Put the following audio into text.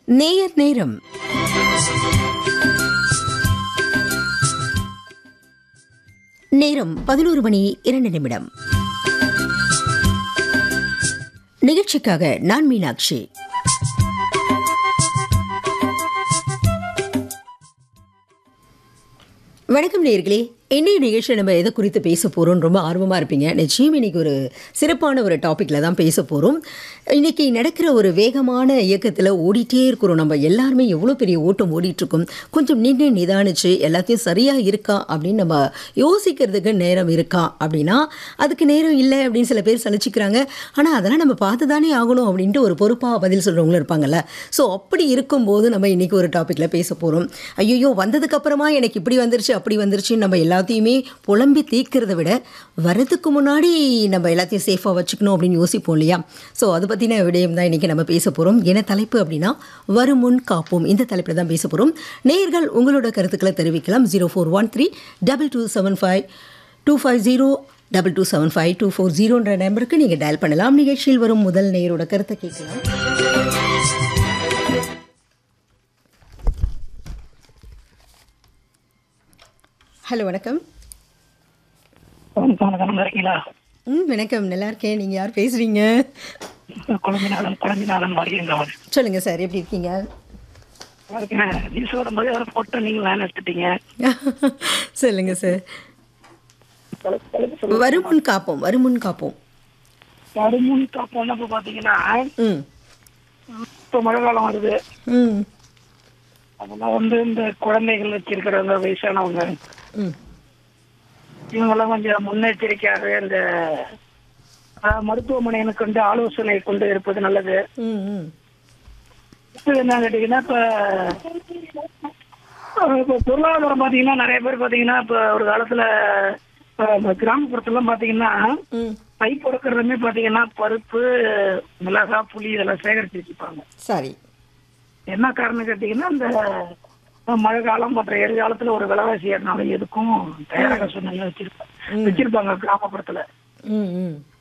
நேயர் நேரம் நேரம் பதினோரு மணி இரண்டு நிமிடம் நிகழ்ச்சிக்காக நான் மீனாட்சி வணக்கம் நேர்களே இன்றைய நிகழ்ச்சியில் நம்ம எதை குறித்து பேச போகிறோம் ரொம்ப ஆர்வமாக இருப்பீங்க நிச்சயம் இன்னைக்கு ஒரு சிறப்பான ஒரு டாப்பிக்கில் தான் பேச போகிறோம் இன்னைக்கு நடக்கிற ஒரு வேகமான இயக்கத்தில் ஓடிட்டே இருக்கிறோம் நம்ம எல்லாருமே எவ்வளோ பெரிய ஓட்டம் ஓடிட்டுருக்கோம் கொஞ்சம் நின்று நிதானிச்சு எல்லாத்தையும் சரியாக இருக்கா அப்படின்னு நம்ம யோசிக்கிறதுக்கு நேரம் இருக்கா அப்படின்னா அதுக்கு நேரம் இல்லை அப்படின்னு சில பேர் சலிச்சிக்கிறாங்க ஆனால் அதெல்லாம் நம்ம பார்த்து தானே ஆகணும் அப்படின்ட்டு ஒரு பொறுப்பாக பதில் சொல்கிறவங்களும் இருப்பாங்கல்ல ஸோ அப்படி இருக்கும்போது நம்ம இன்றைக்கி ஒரு டாப்பிக்கில் பேச போகிறோம் ஐயோ வந்ததுக்கப்புறமா எனக்கு இப்படி வந்துருச்சு அப்படி வந்துருச்சுன்னு நம்ம எல்லாத்தையுமே புலம்பி தீர்க்கிறத விட வரதுக்கு முன்னாடி நம்ம எல்லாத்தையும் சேஃபாக வச்சுக்கணும் அப்படின்னு யோசிப்போம் இல்லையா ஸோ அதை பற்றின விடயம் தான் இன்றைக்கி நம்ம பேச போகிறோம் என்ன தலைப்பு அப்படின்னா வருமுன் காப்போம் இந்த தலைப்பில் தான் பேச போகிறோம் நேர்கள் உங்களோட கருத்துக்களை தெரிவிக்கலாம் zero four one three double two seven five two five zero double two seven five two four ஜீரோன்ற நம்பருக்கு நீங்கள் டயல் பண்ணலாம் நிகழ்ச்சியில் வரும் முதல் நேயரோட கருத்தை கேட்கலாம் ஹலோ வணக்கம் வணக்கம் வணக்கம் நல்லா இருக்கீங்களா ம் வணக்கம் நல்லா இருக்கேன் நீங்கள் யார் பேசுகிறீங்க குழந்தைநாதன் குழந்தைநாதன் வருகின்றவன் சொல்லுங்கள் சார் எப்படி இருக்கீங்க இருக்கேன் நியூஸ் வரும்போது யாரும் போட்டு நீங்க வேன் எடுத்துட்டீங்க சொல்லுங்கள் சார் வருமுன் காப்போம் வருமுன் காப்போம் வருமுன் காப்போம் இப்ப பாத்தீங்கன்னா ம் இப்ப மழை காலம் வருது ம் அதெல்லாம் வந்து இந்த குழந்தைகள் வச்சிருக்கிறவங்க வயசானவங்க ம் இவங்கெல்லாம் கொஞ்சம் முன்னெச்சரிக்கையாக இந்த அஹ், மருத்துவமனைகளுக்கு வந்து ஆலோசனை கொண்டு இருப்பது நல்லது ம் ம் இப்ப என்ன கேட்டீங்கன்னா இப்ப அஹ், இப்ப பொருளாதாரம் பாத்தீங்கன்னா நிறைய பேர் பாத்தீங்கன்னா இப்ப ஒரு காலத்துல அஹ், இந்த கிராமப்புறத்துல பாத்தீங்கன்னா ம் பை கொடுக்கறதுமே பாத்தீங்கன்னா பருப்பு மிளகா புளி இதெல்லாம் சேகரிச்சு வச்சுப்பாங்க சரி என்ன காரணம் கேட்டீங்கன்னா இந்த மழை காலம் மற்ற எதிர்காலத்துல ஒரு விலைவாசி ஏறினாலும் எதுக்கும் தயாராக சூழ்நிலை வச்சிருப்பாங்க வச்சிருப்பாங்க கிராமப்புறத்துல ம் ம்